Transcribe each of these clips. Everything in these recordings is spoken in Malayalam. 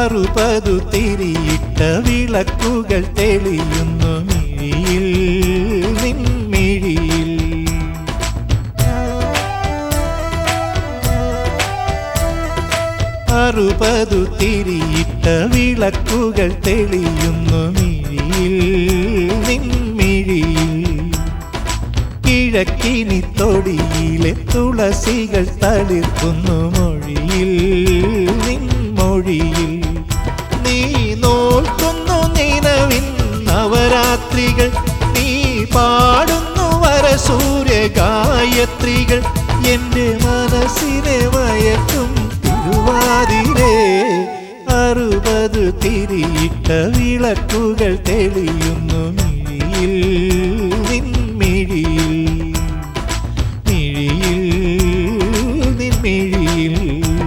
അറുപതു തിരിയിട്ട വിളക്കുകൾ തെളിയുന്നു മിഴിയിൽ നിൻമിഴിയിൽ അറുപതു തിരിയിട്ട വിളക്കുകൾ തെളിയുന്നു മിഴിയിൽ നിൻമിഴിയിൽ കിഴക്കിനി തൊടിയിലെ തുളസികൾ തളിർക്കുന്നു മൊഴിയിൽ നിൻമൊഴിയിൽ നീ നോൽക്കുന്നു നിലവിൻ നവരാത്രികൾ നീ പാടുന്നു വരസൂര്യ ഗായത്രികൾ എൻ്റെ മനസ്സിനെ മയക്കും തിരുവാതിരേ അറുപത് തിരിയിട്ട വിളക്കുകൾ തെളിയുന്നു മിഴിയിൽ നിൻമിഴിയിൽ മിഴിയിൽ നിൻമിഴിയിൽ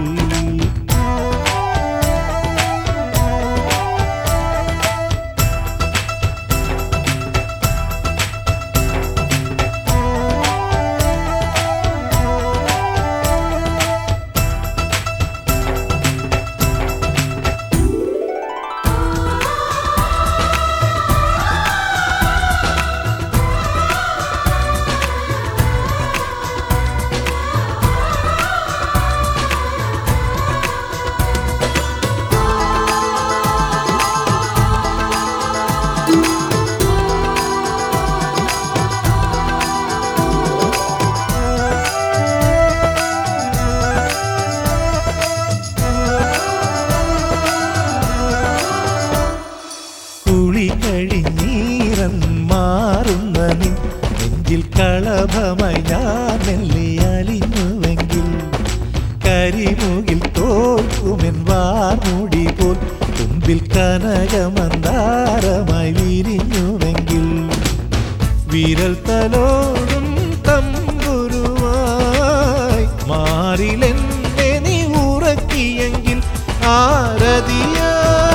കുളി കഴിഞ്ഞീറൻ മാറുന്ന നിൻ നെഞ്ചിൽ കളഭമായി ഞാൻ മെല്ലെ അലിഞ്ഞുവെങ്കിൽ കരിമുകിൽ തോൽക്കുമെൻ വാർമുടി പോൽ തുമ്പിൽ കനകമന്താരമായി വിരിഞ്ഞുവെങ്കിൽ വിരൽ തലോടും തമ്പുരുവായി മാറിലെന്നെ നീ ഉറക്കിയെങ്കിൽ ആരതിയായി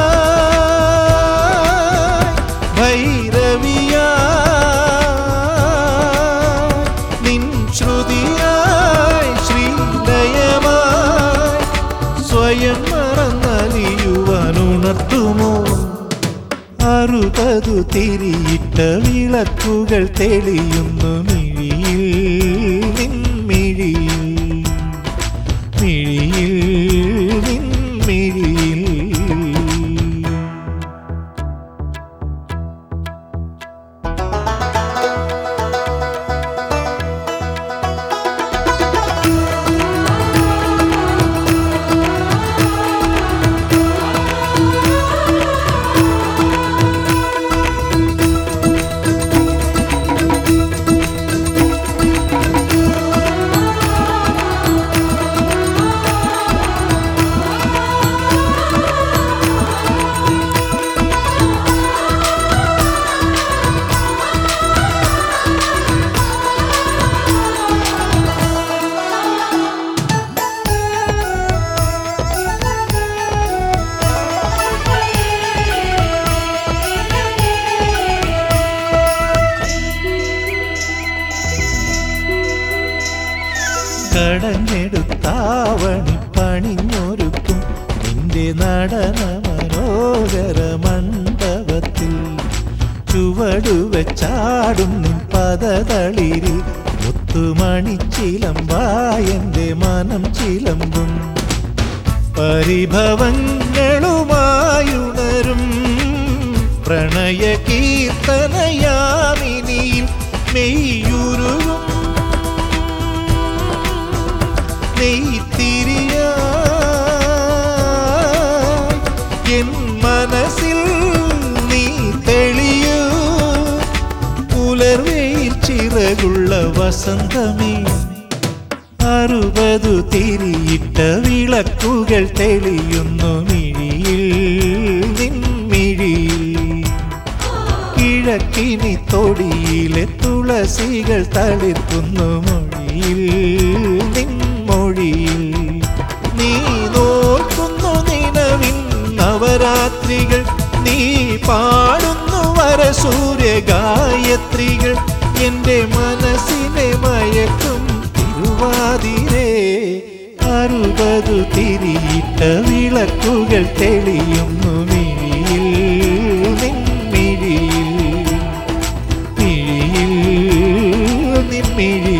ഭൈരവിയായി നിൻ ശ്രുതിയായി ശ്രീലയമായി സ്വയം മറന്നലിയുവാനുണർത്തുമോ അറുപതു തിരിയിട്ട വിളക്കുകൾ തെളിയുന്നു മിഴിയിൽ നിൻമിഴിയിൽ മിഴിയിൽ നിൻമിഴിയിൽ കടഞ്ഞെടുത്താവണി പണിഞ്ഞൊരുക്കും നിന്റെ നടന മനോഹര മണ്ഡപത്തിൽ ചുവടുവച്ചാടും നിൻ പദതളിരിൽ മുത്തുമണിച്ചിലമ്പായന്റെ മനം ചിലമ്പും പരിഭവങ്ങളുമായുണരും പ്രണയ കീർത്തനയാമിനിയിൽ മെയ്യുരുകും നെയ്ത്തിരിയായി എൻ മനസ്സിൽ നീ തെളിയൂ പുലർവെയിൽ ചിറകുള്ള വസന്തമേ അറുപതു തിരിയിട്ട വിളക്കുകൾ തെളിയുന്നു മിഴിയിൽ നിൻമിഴിയിൽ കിഴക്കിനി തൊടിയിലെ തുളസികൾ തളിർക്കുന്നു മൊഴിയിൽ നിൻമൊഴിയിൽ നീ നോക്കുന്നു നിലവിൻ നവരാത്രികൾ നീ പാടുന്നു വരസൂര്യ ഗായത്രികൾ എൻ്റെ മനസ്സിനെ മയക്കും തിരുവാതിരേ അറുപതു തിരിയിട്ട വിളക്കുകൾ തെളിയുന്നു മിഴിയിൽ നിൻമിഴിയിൽ മിഴിയിൽ നിൻമിഴിയിൽ